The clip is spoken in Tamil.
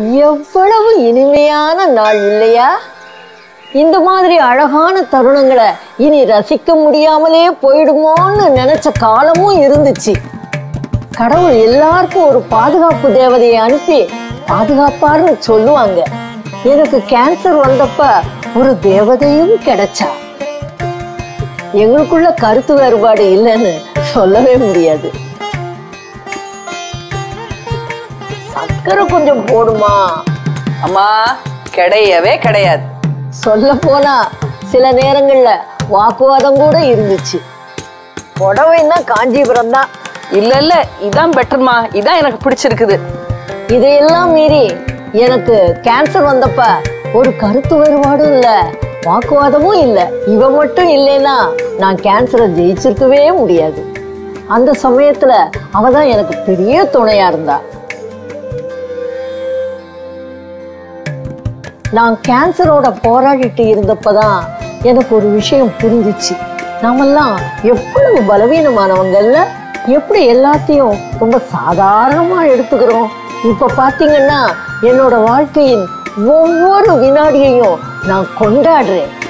எவ்வளவு இனிமையான நாள் இல்லையா இந்த மாதிரி அழகான தருணங்களை இனி ரசிக்க முடியாமலே போயிடுமோன்னு நினைச்ச காலமும் இருந்துச்சு கடவுள் எல்லாருக்கும் ஒரு பாதுகாப்பு தேவதையை அனுப்பி பாதுகாப்பார்னு சொல்லுவாங்க எனக்கு கேன்சர் வந்தப்ப ஒரு தேவதையும் கிடைச்சா எங்களுக்குள்ள கருத்து வேறுபாடு இல்லைன்னு சொல்லவே முடியாது சக்கரை கொஞ்சம் போடுமா அம்மா கிடையவே கிடையாது சொல்ல போனா சில நேரங்கள்ல வாக்குவாதம் கூட இருந்துச்சு புடவைன்னா காஞ்சிபுரம் தான் இல்ல இல்ல இதான் பெட்டர்மா இதான் எனக்கு பிடிச்சிருக்குது இதையெல்லாம் மீறி எனக்கு கேன்சர் வந்தப்ப ஒரு கருத்து வேறுபாடும் இல்ல வாக்குவாதமும் இல்ல இவ மட்டும் இல்லைன்னா நான் கேன்சரை ஜெயிச்சிருக்கவே முடியாது அந்த சமயத்துல அவ தான் எனக்கு பெரிய துணையா இருந்தா நான் கேன்சரோட போராடிட்டு இருந்தப்பதான் எனக்கு ஒரு விஷயம் புரிஞ்சிச்சு நாமெல்லாம் எவ்வளவு பலவீனமானவங்கல்ல எப்படி எல்லாத்தையும் ரொம்ப சாதாரணமா எடுத்துக்கிறோம் இப்ப பாத்தீங்கன்னா என்னோட வாழ்க்கையின் ஒவ்வொரு வினாடியையும் நான் கொண்டாடுறேன்